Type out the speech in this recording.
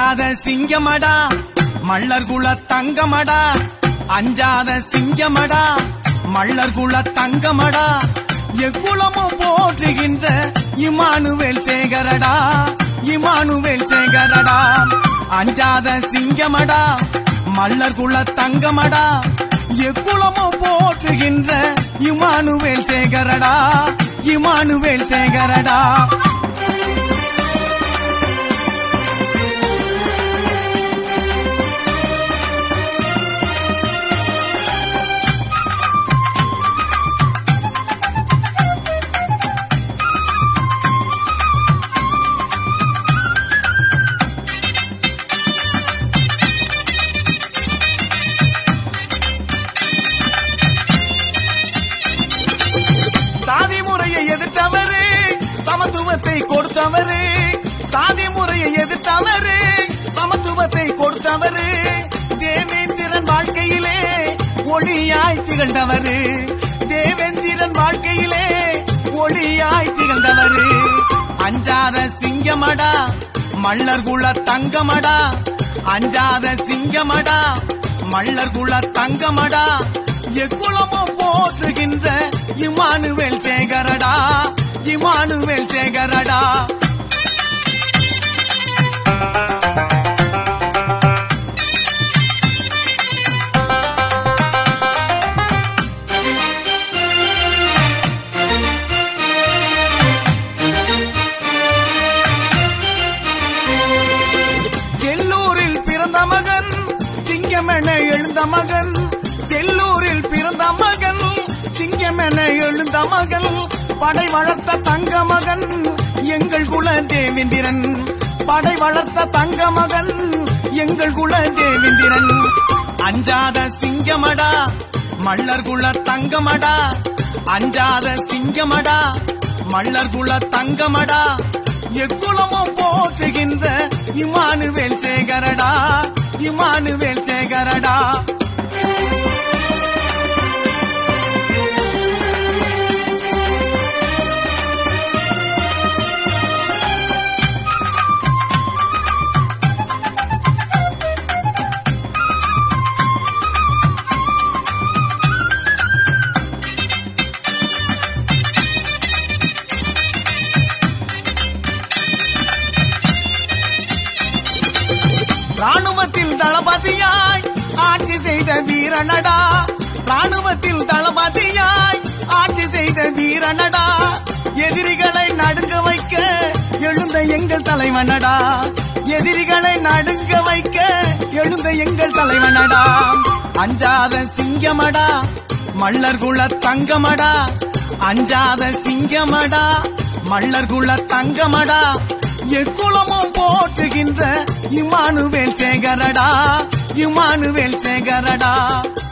அஞ்சாத சிங்கமடா மல்லர் குல தங்கமடா அஞ்சாத சிங்கமடா மல்லர் குல தங்கமடா எக்குலமும் போற்றுகின்ற இமானுவேல் சேகரடா இமானுவேல் சேகரடா அஞ்சாத சிங்கமடா மல்லர் குல தங்கமடா எக்குலமும் போற்றுகின்ற இமானுவேல் சேகரடா இமானுவேல் சேகரடா சாதி முறையை எதிர்த்தவரு சமத்துவத்தை கொடுத்தவரு சாதி முறையை எதிர்த்தவரு சமத்துவத்தை கொடுத்தவரு தேவேந்திரன் வாழ்க்கையிலே ஒளியாய் திகழ்ந்தவரு தேவேந்திரன் வாழ்க்கையிலே ஒளியாய் திகழ்ந்தவரு அஞ்சாத சிங்கமடா மல்லர் குல தங்கமடா அஞ்சாத சிங்கமடா மல்லர் குல தங்கமடா எக்குளமும் போற்றுகின்ற இமானுவேல் சேகரடா இமானுவேல் சேகரடா செல்லூரில் பிறந்த மகன் சிங்கமென எழுந்த மகன் செல்லூரில் பிறந்த மகன் சிங்கமென எழுந்த மகன் படை வளர்த்த தங்க மகன் எங்கள் குல தேவேந்திரன் படை வளர்த்த தங்க மகன் எங்கள் குல தேவேந்திரன் அஞ்சாத சிங்கமடா மல்லர் குல தங்கமடா அஞ்சாத சிங்கமடா மல்லர் குல தங்கமடா எக்குலமும் போற்றுகின்ற இமானுவேல் சேகரடா இமானுவேல் சேகரடா ராணுவத்தில் தளபதியாய் ஆட்சி செய்த வீரனடா ராணுவத்தில் தளபதியாய் ஆட்சி செய்த வீரனடா எதிரிகளை நடுங்க வைக்க எழுந்த எங்கள் தலைவனடா எதிரிகளை நடுங்க வைக்க எழுந்த எங்கள் தலைவனடா அஞ்சாத சிங்கமடா மல்லர் குல தங்கமடா அஞ்சாத சிங்கமடா மல்லர் குல தங்கமடா எக்குலமும் போற்றுகின்ற இமானுவேல் சேகரடா இமானுவேல் சேகரடா